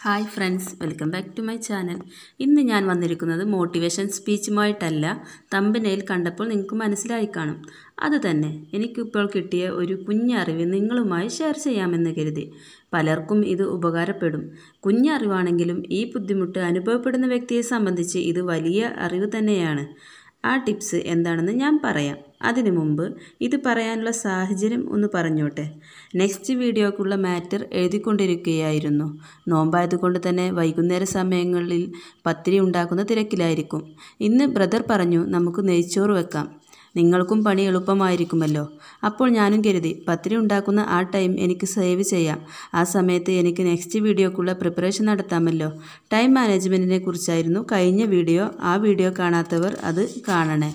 hi friends welcome back to my channel ഇന്ന് ഞാൻ വന്നിരിക്കുന്നത് മോട്ടിവേഷൻ സ്പീച്ചുമായിട്ടല്ല തമ്പനയിൽ കണ്ടപ്പോൾ നിങ്ങൾക്ക് മനസ്സിലായി കാണും അതുതന്നെ എനിക്കിപ്പോൾ കിട്ടിയ ഒരു കുഞ്ഞറിവ് നിങ്ങളുമായി ഷെയർ ചെയ്യാമെന്ന് കരുതി പലർക്കും ഇത് ഉപകാരപ്പെടും കുഞ്ഞറിവാണെങ്കിലും ഈ ബുദ്ധിമുട്ട് അനുഭവപ്പെടുന്ന വ്യക്തിയെ സംബന്ധിച്ച് ഇത് വലിയ അറിവ് തന്നെയാണ് ആ ടിപ്സ് എന്താണെന്ന് ഞാൻ പറയാം അതിനു മുമ്പ് ഇത് പറയാനുള്ള സാഹചര്യം ഒന്ന് പറഞ്ഞോട്ടെ നെക്സ്റ്റ് വീഡിയോക്കുള്ള മാറ്റർ എഴുതിക്കൊണ്ടിരിക്കുകയായിരുന്നു നോമ്പായതുകൊണ്ട് തന്നെ വൈകുന്നേര സമയങ്ങളിൽ പത്തിരി ഉണ്ടാക്കുന്ന തിരക്കിലായിരിക്കും ഇന്ന് ബ്രദർ പറഞ്ഞു നമുക്ക് നെയ്ച്ചോറ് വെക്കാം നിങ്ങൾക്കും പണി എളുപ്പമായിരിക്കുമല്ലോ അപ്പോൾ ഞാനും കരുതി പത്തിരി ഉണ്ടാക്കുന്ന ആ ടൈം എനിക്ക് സേവ് ചെയ്യാം ആ സമയത്ത് എനിക്ക് നെക്സ്റ്റ് വീഡിയോക്കുള്ള പ്രിപ്പറേഷൻ നടത്താമല്ലോ ടൈം മാനേജ്മെൻറ്റിനെ കുറിച്ചായിരുന്നു കഴിഞ്ഞ വീഡിയോ ആ വീഡിയോ കാണാത്തവർ അത് കാണണേ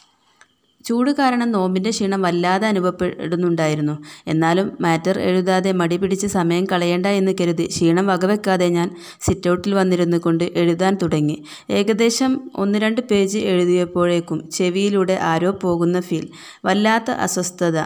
ചൂട് കാരണം നോമ്പിൻ്റെ ക്ഷീണം വല്ലാതെ അനുഭവപ്പെടുന്നുണ്ടായിരുന്നു എന്നാലും മാറ്റർ എഴുതാതെ മടി പിടിച്ച് സമയം കളയണ്ട എന്ന് കരുതി ക്ഷീണം വകവെക്കാതെ ഞാൻ സിറ്റൗട്ടിൽ വന്നിരുന്നു കൊണ്ട് എഴുതാൻ തുടങ്ങി ഏകദേശം ഒന്ന് രണ്ട് പേജ് എഴുതിയപ്പോഴേക്കും ചെവിയിലൂടെ ആരോ പോകുന്ന ഫീൽ വല്ലാത്ത അസ്വസ്ഥത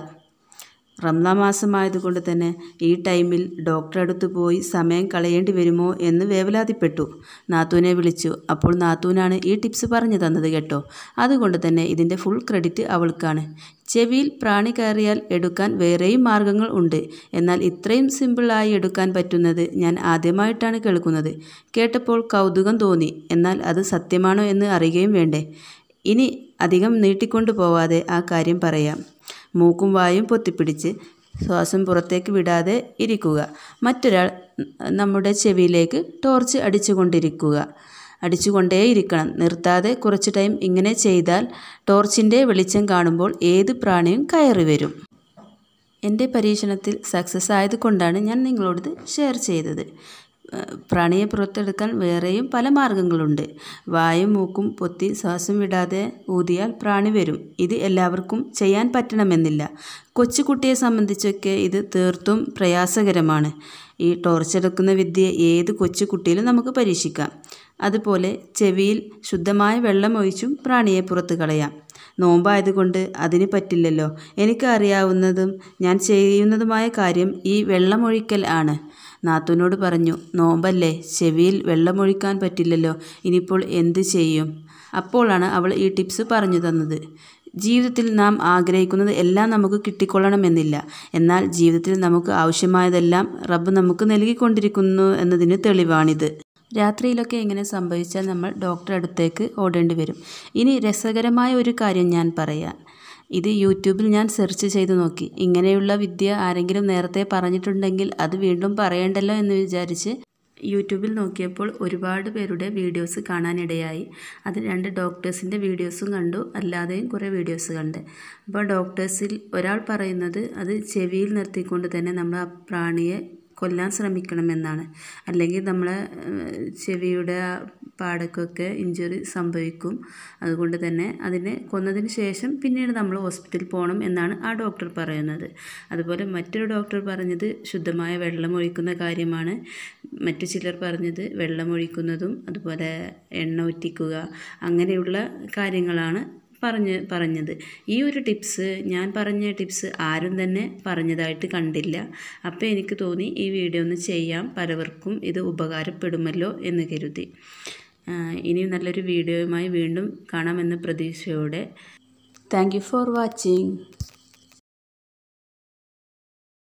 റംലാ മാസമായതുകൊണ്ട് തന്നെ ഈ ടൈമിൽ ഡോക്ടറെ അടുത്ത് പോയി സമയം കളയേണ്ടി വരുമോ എന്ന് വേവലാതിപ്പെട്ടു നാത്തൂനെ വിളിച്ചു അപ്പോൾ നാത്തൂനാണ് ഈ ടിപ്സ് പറഞ്ഞു തന്നത് കേട്ടോ അതുകൊണ്ട് തന്നെ ഇതിൻ്റെ ഫുൾ ക്രെഡിറ്റ് അവൾക്കാണ് ചെവിയിൽ പ്രാണി കയറിയാൽ എടുക്കാൻ വേറെയും മാർഗങ്ങൾ ഉണ്ട് എന്നാൽ ഇത്രയും സിമ്പിളായി എടുക്കാൻ പറ്റുന്നത് ഞാൻ ആദ്യമായിട്ടാണ് കേൾക്കുന്നത് കേട്ടപ്പോൾ കൗതുകം തോന്നി എന്നാൽ അത് സത്യമാണോ എന്ന് അറിയുകയും വേണ്ടേ ഇനി അധികം നീട്ടിക്കൊണ്ടു പോവാതെ ആ കാര്യം പറയാം മൂക്കും വായും പൊത്തിപ്പിടിച്ച് ശ്വാസം പുറത്തേക്ക് വിടാതെ ഇരിക്കുക മറ്റൊരാൾ നമ്മുടെ ചെവിയിലേക്ക് ടോർച്ച് അടിച്ചുകൊണ്ടിരിക്കുക അടിച്ചുകൊണ്ടേയിരിക്കണം നിർത്താതെ കുറച്ച് ടൈം ഇങ്ങനെ ചെയ്താൽ ടോർച്ചിൻ്റെ വെളിച്ചം കാണുമ്പോൾ ഏത് പ്രാണിയും കയറി വരും എൻ്റെ പരീക്ഷണത്തിൽ സക്സസ് ആയതുകൊണ്ടാണ് ഞാൻ നിങ്ങളോട് ഷെയർ ചെയ്തത് പ്രാണിയെ പുറത്തെടുക്കാൻ വേറെയും പല മാർഗങ്ങളുണ്ട് വായും മൂക്കും പൊത്തി ശ്വാസം വിടാതെ ഊതിയാൽ പ്രാണി വരും ഇത് എല്ലാവർക്കും ചെയ്യാൻ പറ്റണമെന്നില്ല കൊച്ചുകുട്ടിയെ സംബന്ധിച്ചൊക്കെ ഇത് തീർത്തും പ്രയാസകരമാണ് ഈ ടോർച്ചെടുക്കുന്ന വിദ്യ ഏത് കൊച്ചുകുട്ടിയിലും നമുക്ക് പരീക്ഷിക്കാം അതുപോലെ ചെവിയിൽ ശുദ്ധമായ വെള്ളം ഒഴിച്ചും പ്രാണിയെ പുറത്ത് കളയാം നോമ്പായതുകൊണ്ട് അതിന് പറ്റില്ലല്ലോ എനിക്ക് അറിയാവുന്നതും ഞാൻ ചെയ്യുന്നതുമായ കാര്യം ഈ വെള്ളമൊഴിക്കൽ ആണ് നാത്തൂനോട് പറഞ്ഞു നോമ്പല്ലേ ചെവിയിൽ വെള്ളമൊഴിക്കാൻ പറ്റില്ലല്ലോ ഇനിയിപ്പോൾ എന്ത് ചെയ്യും അപ്പോഴാണ് അവൾ ഈ ടിപ്സ് പറഞ്ഞു തന്നത് ജീവിതത്തിൽ നാം ആഗ്രഹിക്കുന്നത് എല്ലാം നമുക്ക് കിട്ടിക്കൊള്ളണമെന്നില്ല എന്നാൽ ജീവിതത്തിൽ നമുക്ക് ആവശ്യമായതെല്ലാം റബ്ബ് നമുക്ക് നൽകിക്കൊണ്ടിരിക്കുന്നു എന്നതിന് തെളിവാണിത് രാത്രിയിലൊക്കെ ഇങ്ങനെ സംഭവിച്ചാൽ നമ്മൾ ഡോക്ടറെ അടുത്തേക്ക് ഓടേണ്ടി വരും ഇനി രസകരമായ ഒരു കാര്യം ഞാൻ പറയാം ഇത് യൂട്യൂബിൽ ഞാൻ സെർച്ച് ചെയ്ത് നോക്കി ഇങ്ങനെയുള്ള വിദ്യ ആരെങ്കിലും നേരത്തെ പറഞ്ഞിട്ടുണ്ടെങ്കിൽ അത് വീണ്ടും പറയണ്ടല്ലോ എന്ന് വിചാരിച്ച് യൂട്യൂബിൽ നോക്കിയപ്പോൾ ഒരുപാട് പേരുടെ വീഡിയോസ് കാണാനിടയായി അത് രണ്ട് ഡോക്ടേഴ്സിൻ്റെ വീഡിയോസും കണ്ടു അല്ലാതെയും കുറേ വീഡിയോസ് കണ്ട് അപ്പോൾ ഡോക്ടേഴ്സിൽ ഒരാൾ പറയുന്നത് അത് ചെവിയിൽ നിർത്തിക്കൊണ്ട് തന്നെ നമ്മൾ ആ പ്രാണിയെ കൊല്ലാൻ ശ്രമിക്കണമെന്നാണ് അല്ലെങ്കിൽ നമ്മളെ ചെവിയുടെ പാടക്കൊക്കെ ഇഞ്ചുറി സംഭവിക്കും അതുകൊണ്ട് തന്നെ അതിനെ കൊന്നതിന് ശേഷം പിന്നീട് നമ്മൾ ഹോസ്പിറ്റലിൽ പോകണം എന്നാണ് ആ ഡോക്ടർ പറയുന്നത് അതുപോലെ മറ്റൊരു ഡോക്ടർ പറഞ്ഞത് ശുദ്ധമായ വെള്ളം ഒഴിക്കുന്ന കാര്യമാണ് മറ്റു ചിലർ പറഞ്ഞത് വെള്ളം ഒഴിക്കുന്നതും അതുപോലെ എണ്ണ ഒറ്റിക്കുക അങ്ങനെയുള്ള കാര്യങ്ങളാണ് പറഞ്ഞ് പറഞ്ഞത് ഈ ഒരു ടിപ്സ് ഞാൻ പറഞ്ഞ ടിപ്സ് ആരും തന്നെ പറഞ്ഞതായിട്ട് കണ്ടില്ല അപ്പോൾ എനിക്ക് തോന്നി ഈ വീഡിയോ ഒന്ന് ചെയ്യാം പലവർക്കും ഇത് ഉപകാരപ്പെടുമല്ലോ എന്ന് കരുതി ഇനിയും നല്ലൊരു വീഡിയോയുമായി വീണ്ടും കാണാമെന്ന പ്രതീക്ഷയോടെ താങ്ക് യു ഫോർ വാച്ചിങ്